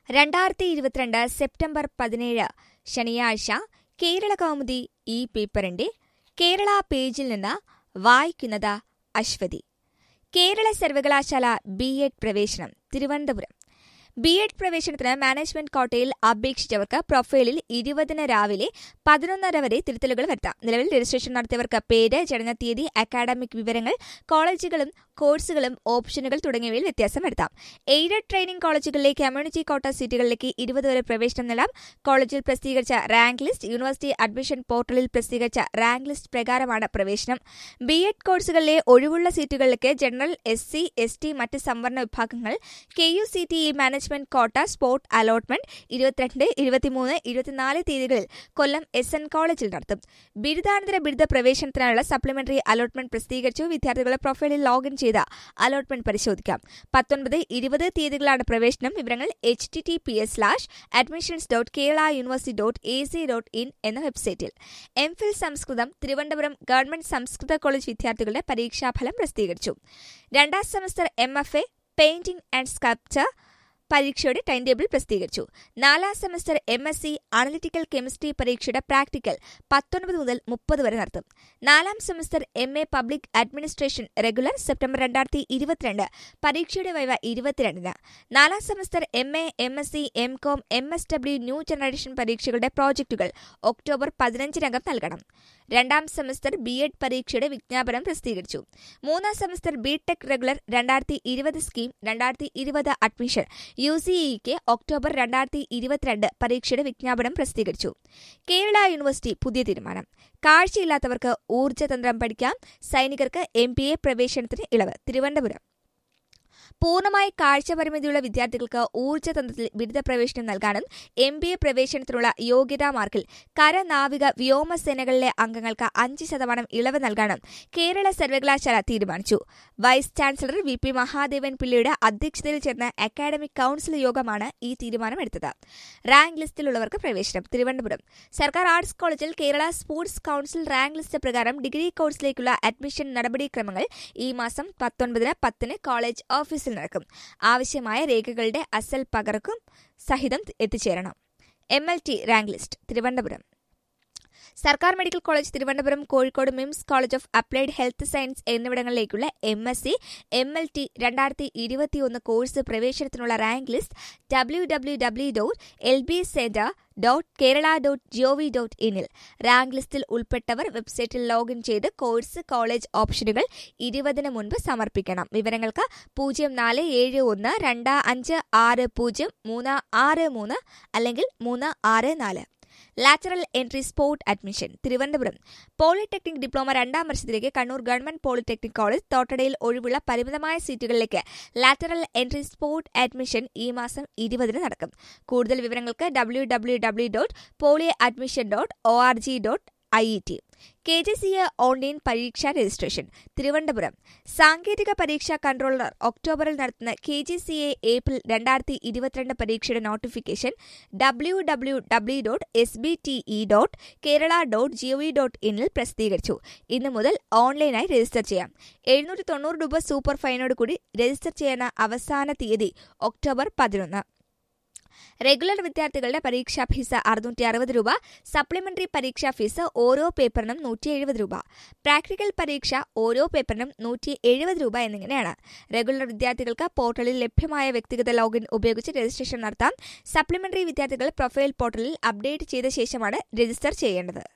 രണ്ടായിരത്തി ഇരുപത്തിരണ്ട് സെപ്റ്റംബർ പതിനേഴ് ശനിയാഴ്ച കേരള കൗമുദി ഈ പേപ്പറിന്റെ കേരള പേജിൽ നിന്ന് വായിക്കുന്നത് അശ്വതി കേരള സർവകലാശാല ബി എഡ് പ്രവേശനം തിരുവനന്തപുരം ബി എഡ് പ്രവേശനത്തിന് മാനേജ്മെന്റ് കോട്ടയിൽ അപേക്ഷിച്ചവർക്ക് പ്രൊഫൈലിൽ ഇരുപതിന് രാവിലെ പതിനൊന്നര വരെ തിരുത്തലുകൾ വരുത്താം നിലവിൽ രജിസ്ട്രേഷൻ നടത്തിയവർക്ക് പേര് ജനനത്തീയതി അക്കാഡമിക് വിവരങ്ങൾ കോളേജുകളും കോഴ്സുകളും ഓപ്ഷനുകൾ തുടങ്ങിയവയിൽ വ്യത്യാസം വരുത്താം എയ്ഡഡ് ട്രെയിനിംഗ് കോളേജുകളിലെ കമ്മ്യൂണിറ്റി കോട്ട സീറ്റുകളിലേക്ക് ഇരുപത് വരെ പ്രവേശനം നേടാം കോളേജിൽ പ്രസിദ്ധീകരിച്ച റാങ്ക് ലിസ്റ്റ് യൂണിവേഴ്സിറ്റി അഡ്മിഷൻ പോർട്ടലിൽ പ്രസിദ്ധീകരിച്ച റാങ്ക് ലിസ്റ്റ് പ്രകാരമാണ് പ്രവേശനം ബി എഡ് കോഴ്സുകളിലെ ഒഴിവുള്ള സീറ്റുകളിലേക്ക് general S C S T മറ്റ് സംവരണ വിഭാഗങ്ങൾ K U C T E management quota spot allotment ഇരുപത്തിരണ്ട് ഇരുപത്തിമൂന്ന് ഇരുപത്തിനാല് തീയതികളിൽ കൊല്ലം എസ് എൻ കോളേജിൽ നടത്തും ബിരുദാനന്തര ബിരുദ പ്രവേശനത്തിനായുള്ള സപ്ലിമെന്ററി അലോട്ട്മെന്റ് പ്രസിദ്ധീകരിച്ചു വിദ്യാർത്ഥികളെ പ്രൊഫൈലിൽ ലോഗിൻ ചെയ്ത അലോട്ട്മെന്റ് പരിശോധിക്കാം പത്തൊൻപത് ഇരുപത് തീയതികളാണ് പ്രവേശനം വിവരങ്ങൾ H T T P S slash admissions dot Kerala university dot A C dot in എന്ന വെബ്സൈറ്റിൽ M Phil Sanskrit Thiruvananthapuram government Sanskrit college വിദ്യാർത്ഥികളുടെ പരീക്ഷാഫലം പ്രസിദ്ധീകരിച്ചു രണ്ടാം semester M F A painting and sculpture പരീക്ഷയുടെ ടൈം ടേബിൾ പ്രസിദ്ധീകരിച്ചു നാലാം semester M S C analytical chemistry പരീക്ഷയുടെ പ്രാക്ടിക്കൽ പത്തൊൻപത് മുതൽ മുപ്പത് വരെ നടത്തും നാലാം semester M A public administration regular September രണ്ടായിരത്തി ഇരുപത്തിരണ്ട് പരീക്ഷയുടെ വൈവ ഇരുപത്തിരണ്ടിന് നാലാം semester M A M S C M com M S W new generation പരീക്ഷകളുടെ പ്രോജക്ടുകൾ ഒക്ടോബർ പതിനഞ്ചിനകം നൽകണം രണ്ടാം സെമസ്റ്റർ ബി എഡ് പരീക്ഷയുടെ വിജ്ഞാപനം പ്രസിദ്ധീകരിച്ചു മൂന്നാം സെമസ്റ്റർ ബി ടെക് റെഗുലർ രണ്ടായിരത്തി ഇരുപത് സ്കീം രണ്ടായിരത്തി ഇരുപത് അഡ്മിഷൻ യു സി ഇക്ക് ഒക്ടോബർ രണ്ടായിരത്തി ഇരുപത്തിരണ്ട് പരീക്ഷയുടെ വിജ്ഞാപനം പ്രസിദ്ധീകരിച്ചു കേരള യൂണിവേഴ്സിറ്റി പുതിയ തീരുമാനം കാഴ്ചയില്ലാത്തവർക്ക് ഊർജ്ജതന്ത്രം പഠിക്കാം സൈനികർക്ക് എം പി എ പ്രവേശനത്തിന് ഇളവ് തിരുവനന്തപുരം പൂർണ്ണമായി കാഴ്ചപരിമിതിയുള്ള വിദ്യാർത്ഥികൾക്ക് ഊർജ്ജതന്ത്രത്തിൽ ബിരുദ പ്രവേശനം നൽകാനും എം ബി എ പ്രവേശനത്തിനുള്ള യോഗ്യതാ മാർക്കിൽ കര നാവിക വ്യോമസേനകളിലെ അംഗങ്ങൾക്ക് അഞ്ച് ശതമാനം ഇളവ് നൽകാനും കേരള സർവകലാശാല തീരുമാനിച്ചു vice chancellor V P Mahadevan പിള്ളയുടെ അധ്യക്ഷതയിൽ ചേർന്ന അക്കാഡമിക് കൌൺസിൽ യോഗമാണ് ഈ തീരുമാനമെടുത്തത് റാങ്ക് ലിസ്റ്റിലുള്ളവർക്ക് പ്രവേശനം തിരുവനന്തപുരം സർക്കാർ ആർട്സ് കോളേജിൽ Kerala sports council rank list പ്രകാരം ഡിഗ്രി കോഴ്സിലേക്കുള്ള അഡ്മിഷൻ നടപടിക്രമങ്ങൾ ഈ മാസം പത്തൊൻപതിന് പത്തിന് കോളേജ് ഓഫീസിൽ നടക്കും ആവശ്യമായ രേഖകളുടെ അസൽ പകർക്കും സഹിതം എത്തിച്ചേരണം M L T rank list Thiruvananthapuram സർക്കാർ medical college Thiruvananthapuram Kozhikode MIMS college of applied health science എന്നിവിടങ്ങളിലേക്കുള്ള M S C M L T രണ്ടായിരത്തി ഇരുപത്തിയൊന്ന് കോഴ്സ് പ്രവേശനത്തിനുള്ള rank list W W W dot L B centre dot Kerala dot G O V dot ഇനിൽ rank ലിസ്റ്റിൽ ഉൾപ്പെട്ടവർ വെബ്സൈറ്റിൽ login ചെയ്ത് കോഴ്സ് കോളേജ് ഓപ്ഷനുകൾ ഇരുപതിന് മുൻപ് സമർപ്പിക്കണം വിവരങ്ങൾക്ക് പൂജ്യം നാല് ഏഴ് ഒന്ന് രണ്ട് അഞ്ച് ആറ് പൂജ്യം മൂന്ന് ആറ് മൂന്ന് അല്ലെങ്കിൽ മൂന്ന് ആറ് നാല് lateral entry sport admission Thiruvananthapuram polytechnic diploma രണ്ടാം വർഷത്തിലേക്ക് കണ്ണൂർ ഗവൺമെന്റ് പോളിടെക്നിക് കോളേജ് തോട്ടടയിൽ ഒഴിവുള്ള പരിമിതമായ സീറ്റുകളിലേക്ക് ലാറ്ററൽ എൻട്രി സ്പോർട്ട് അഡ്മിഷൻ ഈ മാസം ഇരുപതിന് നടക്കും കൂടുതൽ വിവരങ്ങൾക്ക് W W W dot poly admission dot O R G dot I E T K J C A online പരീക്ഷാ രജിസ്ട്രേഷൻ തിരുവനന്തപുരം സാങ്കേതിക പരീക്ഷാ കൺട്രോളർ ഒക്ടോബറിൽ നടത്തുന്ന K J C A April രണ്ടായിരത്തി ഇരുപത്തിരണ്ട് പരീക്ഷയുടെ notification W W W dot S B T E dot Kerala dot G O V dot ഇനിൽ പ്രസിദ്ധീകരിച്ചു ഇന്നു മുതൽ ഓൺലൈനായി രജിസ്റ്റർ ചെയ്യാം എഴുന്നൂറ്റി തൊണ്ണൂറ് രൂപ സൂപ്പർ ഫൈനോട് കൂടി രജിസ്റ്റർ ചെയ്യുന്ന അവസാന തീയതി ഒക്ടോബർ പതിനൊന്ന് റെഗുലർ വിദ്യാർത്ഥികളുടെ പരീക്ഷാ ഫീസ് അറുന്നൂറ്റി അറുപത് രൂപ സപ്ലിമെന്ററി പരീക്ഷാ ഫീസ് ഓരോ പേപ്പറിനും നൂറ്റി എഴുപത് രൂപ പ്രാക്ടിക്കൽ പരീക്ഷ ഓരോ പേപ്പറിനും നൂറ്റി എഴുപത് രൂപ എന്നിങ്ങനെയാണ് റെഗുലർ വിദ്യാർത്ഥികൾക്ക് പോർട്ടലിൽ ലഭ്യമായ വ്യക്തിഗത ലോഗിൻ ഉപയോഗിച്ച് രജിസ്ട്രേഷൻ നടത്താം സപ്ലിമെന്ററി വിദ്യാർത്ഥികൾ പ്രൊഫൈൽ പോർട്ടലിൽ അപ്ഡേറ്റ് ചെയ്ത ശേഷമാണ് രജിസ്റ്റർ ചെയ്യേണ്ടത്